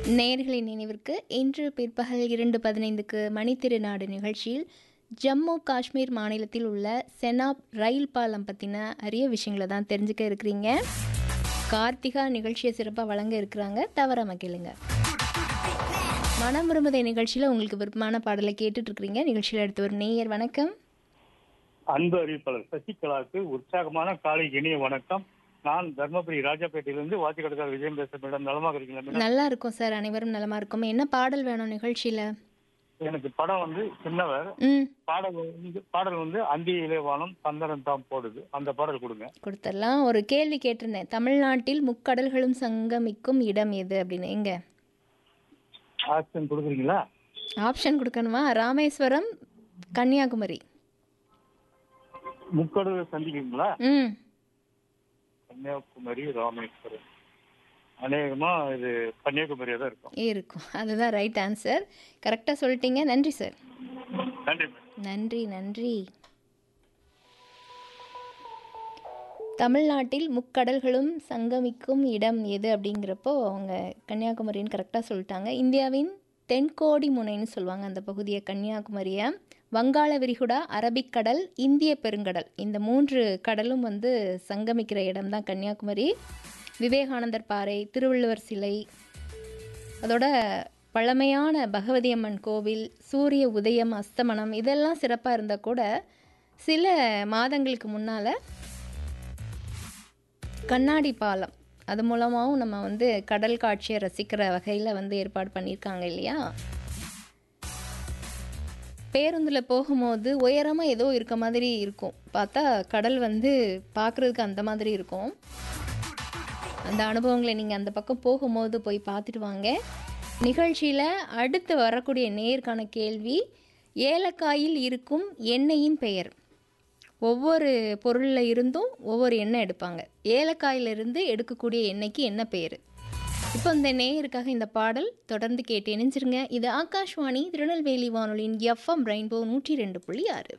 நேயர்களின் நினைவிற்கு இன்று பிற்பகல் இரண்டு பதினைந்துக்கு மணித்திருநாடு நிகழ்ச்சியில் ஜம்மு காஷ்மீர் மாநிலத்தில் உள்ள செனாப் ரயில் பாலம் பற்றின அரிய விஷயங்களை தான் தெரிஞ்சுக்க இருக்கிறீங்க கார்த்திகா நிகழ்ச்சியை சிறப்பாக வழங்க இருக்கிறாங்க தவறாம கேளுங்க மனம் விரும்புதை நிகழ்ச்சியில் உங்களுக்கு விருப்பமான பாடலை கேட்டுட்டு இருக்கிறீங்க நிகழ்ச்சியில் எடுத்து ஒரு நேயர் வணக்கம் அன்பு அறிவிப்பாளர் சசிகலாவுக்கு உற்சாகமான காலை இனிய வணக்கம் நான் தர்மபுரி ராஜாப்பேட்டையிலிருந்து வாத்திக்கடக்கார விஜயம் பேச மேடம் நலமாக இருக்கீங்களா மேடம் நல்லா இருக்கும் சார் அனைவரும் நலமா இருக்கும் என்ன பாடல் வேணும் நிகழ்ச்சியில் எனக்கு படம் வந்து சின்னவர் ம் பாடல் வந்து பாடல் வந்து அந்தியிலே வானம் சந்தனம் தாம் போடுது அந்த பாடல் கொடுங்க கொடுத்துடலாம் ஒரு கேள்வி கேட்டிருந்தேன் தமிழ்நாட்டில் முக்கடல்களும் சங்கமிக்கும் இடம் எது அப்படின்னு எங்க ஆக்ஷன் கொடுக்குறீங்களா ஆப்ஷன் கொடுக்கணுமா ராமேஸ்வரம் கன்னியாகுமரி முக்கடல் சந்திக்கிறீங்களா ம் கன்னியாகுமரி ராமேஸ்வரம் அநேகமா இது கன்னியாகுமரியா தான் இருக்கும் இருக்கும் அதுதான் ரைட் ஆன்சர் கரெக்டாக சொல்லிட்டீங்க நன்றி சார் நன்றி மேடம் நன்றி நன்றி தமிழ்நாட்டில் முக்கடல்களும் சங்கமிக்கும் இடம் எது அப்படிங்கிறப்போ அவங்க கன்னியாகுமரின்னு கரெக்டாக சொல்லிட்டாங்க இந்தியாவின் தென்கோடி முனைன்னு சொல்லுவாங்க அந்த பகுதியை கன்னியாகுமரியை வங்காள விரிகுடா அரபிக்கடல் இந்திய பெருங்கடல் இந்த மூன்று கடலும் வந்து சங்கமிக்கிற இடம் தான் கன்னியாகுமரி விவேகானந்தர் பாறை திருவள்ளுவர் சிலை அதோட பழமையான பகவதி அம்மன் கோவில் சூரிய உதயம் அஸ்தமனம் இதெல்லாம் சிறப்பாக இருந்தால் கூட சில மாதங்களுக்கு முன்னால் கண்ணாடி பாலம் அது மூலமாகவும் நம்ம வந்து கடல் காட்சியை ரசிக்கிற வகையில் வந்து ஏற்பாடு பண்ணியிருக்காங்க இல்லையா பேருந்தில் போகும்போது உயரமாக ஏதோ இருக்க மாதிரி இருக்கும் பார்த்தா கடல் வந்து பார்க்குறதுக்கு அந்த மாதிரி இருக்கும் அந்த அனுபவங்களை நீங்கள் அந்த பக்கம் போகும்போது போய் பார்த்துட்டு வாங்க நிகழ்ச்சியில் அடுத்து வரக்கூடிய நேர்காண கேள்வி ஏலக்காயில் இருக்கும் எண்ணெயின் பெயர் ஒவ்வொரு பொருளில் இருந்தும் ஒவ்வொரு எண்ணெய் எடுப்பாங்க ஏலக்காயிலிருந்து எடுக்கக்கூடிய எண்ணெய்க்கு என்ன பெயர் இப்போ இந்த நேயருக்காக இந்த பாடல் தொடர்ந்து கேட்டு இணைஞ்சிருங்க இது ஆகாஷ்வாணி திருநெல்வேலி வானொலியின் எஃப்எம் ரெயின்போ நூற்றி ரெண்டு புள்ளி ஆறு